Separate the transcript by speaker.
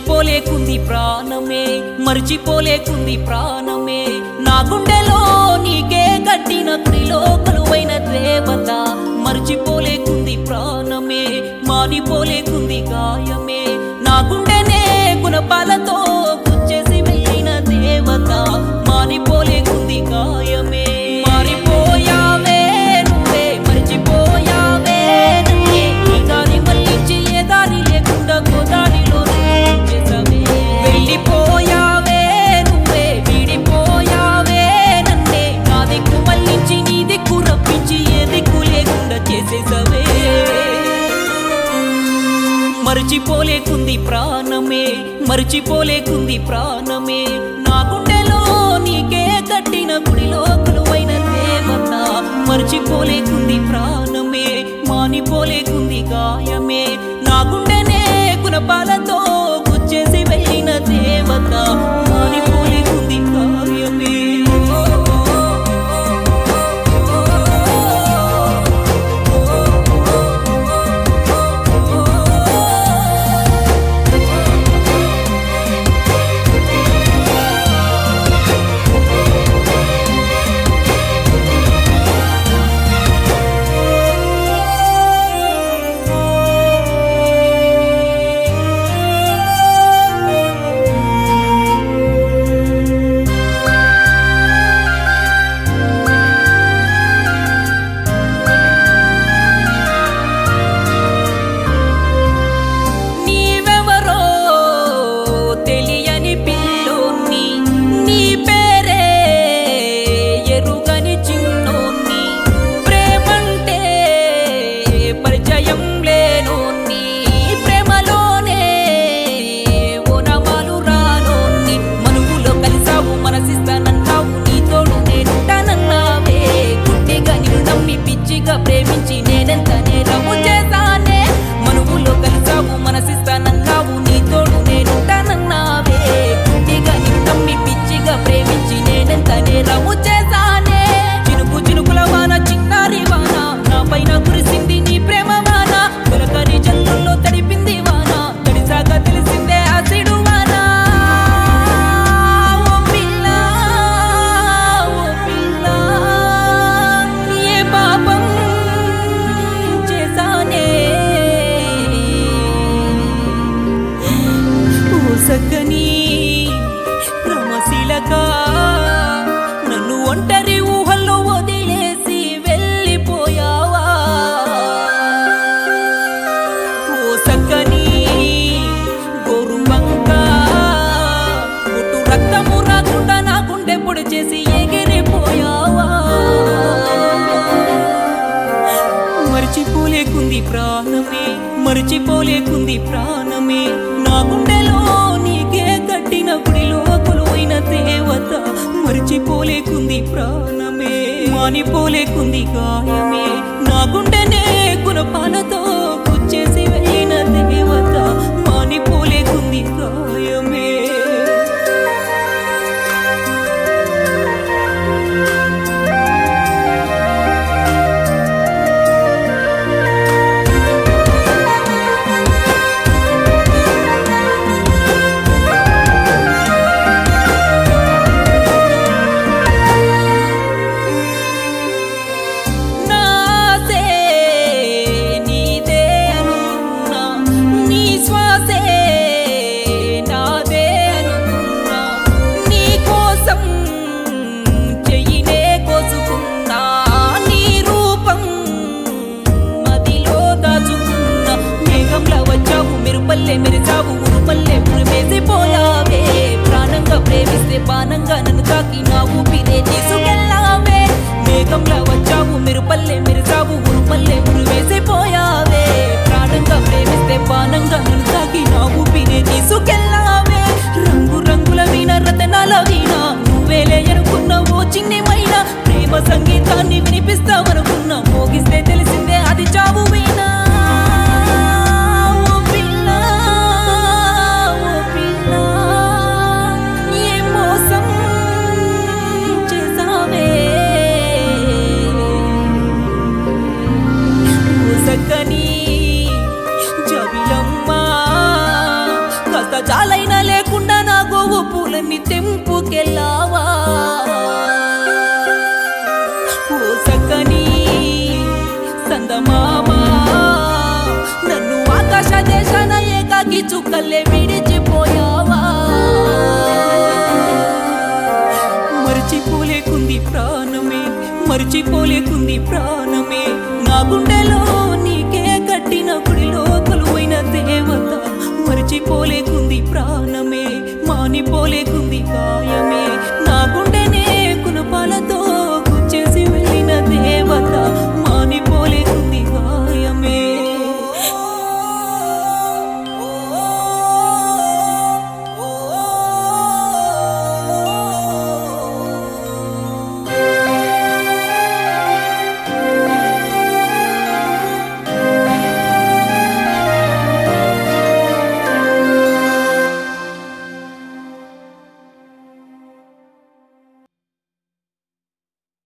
Speaker 1: మరిచిపోలేకుంది ప్రాణమే మరిచిపోలేకుంది ప్రాణమే నా గుండెలో నీకే కట్టిన కుడిలో కొలువైన దేవత మరిచిపోలేకుంది ప్రాణమే మారిపోలేకుంది గాయమే నా గుండెనే గుణపాలతో గుచ్చేసి వెళ్ళిన దేవత మారిపోలేకుంది గాయమే మారిపోయావే నువ్వే మరిచిపోయావే నన్నే ఈ దారి మళ్ళించి ఏ దారి లేకుండా గోదారిలో చేసావే వెళ్ళిపోయావే నువ్వే వీడిపోయావే నన్నే నా దిక్కు మళ్ళించి నీ దిక్కు రప్పించి ఏ దిక్కు లేకుండా చేసేసావే మరచిపోలేకుంది ప్రాణమే మరచిపోలేకుంది ప్రాణమే నా గుండెలో నీకే కట్టిన గుడిలో కొలువైన దేవత మరచిపోలేకుంది ప్రాణమే మానిపోలేకుంది గాయమే నా గుండెనే గుణపాలతో గుచ్చేసి వెళ్ళిన దేవత మానిపోలేకుంది గాయమే నీవెవరో తెలియని పిల్లోన్ని నీ పేరే ఎరుగని చిన్నోన్ని ప్రేమంటే పరిచయం లేనోన్ని ప్రేమలోనే ఓనమాలు రానోన్ని మనువులో కలిసావు మనసిస్తానన్నావు నీ తోడు నేనుంటానన్నావే గుడ్డిగా నిన్ను నమ్మి పిచ్చిగా ప్రేమించి నేనెంత నేరము చేశానే మనువులో కలిసావు మనసిస్తానన్నావు నీ తోడు నేనుంటానన్నావే గుడ్డిగా నిన్ను నమ్మి పిచ్చిగా ప్రేమించి నేనెంత నేరము చేశానే చినుకు చినుకుల వాన చిన్నారి వాన నా పైన కురిసింది నీ ప్రేమ వాన తొలకరి జల్లుల్లో తడిపింది వాన తడిసాక తెలిసిందే ఆసిడు వాన ఓ పిల్ల ఓ పిల్ల ఏ పాపం చేశానే ఓ సక్కని క్రమశీలక నన్ను ఒంటరి ఊహల్లో వదిలేసి వెళ్ళిపోయావా ఓ సక్కని గోరువంక పుట్టు రక్తము రాకుండా నా గుండె పొడి చేసి ఎగిరిపోయావా మరిచిపోలేకుంది ప్రాణమే మరిచిపోలేకుంది ప్రాణమే నా గుండెలో నీకే కట్టిన గుడిలో కొలువైన దేవత మరిచిపోలేకుంది ప్రాణమే మానిపోలేకుంది గాయమే నా గుండెనే గుణపాలతో గుచ్చేసి వెళ్ళిన దేవత మానిపోలేకుంది గాయమే నాసే నీదే అనుకున్నా నీ శ్వాసే నాదే అనుకున్నా నీ కోసం చెయ్యినే కోసుకున్నా నీ రూపం మదిలో దాచుకున్నా మేఘంలా వచ్చావు మెరుపల్లె మెరిచావు ఉరుపల్లె ఉరిమేసిపోయావే ప్రాణంగా ప్రేమిస్తే బాణంగా నన్ను తాకి నా ఊపిరే తీసుకెళ్ళావే మేఘంలా వచ్చావు మెరుపల్లె మెరిచావు ఉరుపల్లె ఉరివేసిపోయావే ప్రాణంగా ప్రేమిస్తే బాణంగా నన్ను తాకి నా ఊపిరే తీసుకెళ్ళావే రంగు రంగుల వీణ రతనాల వీణ నువ్వేలే అనుకున్న ఓ చిన్ని మైన ప్రేమ సంగీతాన్ని వినిపిస్తావనుకున్నా మోగిస్తే తెలిసిందే అది చావు వీణ ఓ పిల్ల, ఓ పిల్ల, ఏ మోసం చేసావే ఓ సక్కని జబిలమ్మ కాస్త చాలైన సక్కని సందమామా నన్ను ఆకాశ దేశాన ఏకాకి చుక్కల్లే విడిచిపోయావా మర్చిపోలేకుంది ప్రాణమే మర్చిపోలేకుంది ప్రాణమే నా గుండెలో నీకే కట్టిన గుడిలో కొలువైన దేవత మర్చిపోలేకుంది ప్రాణమే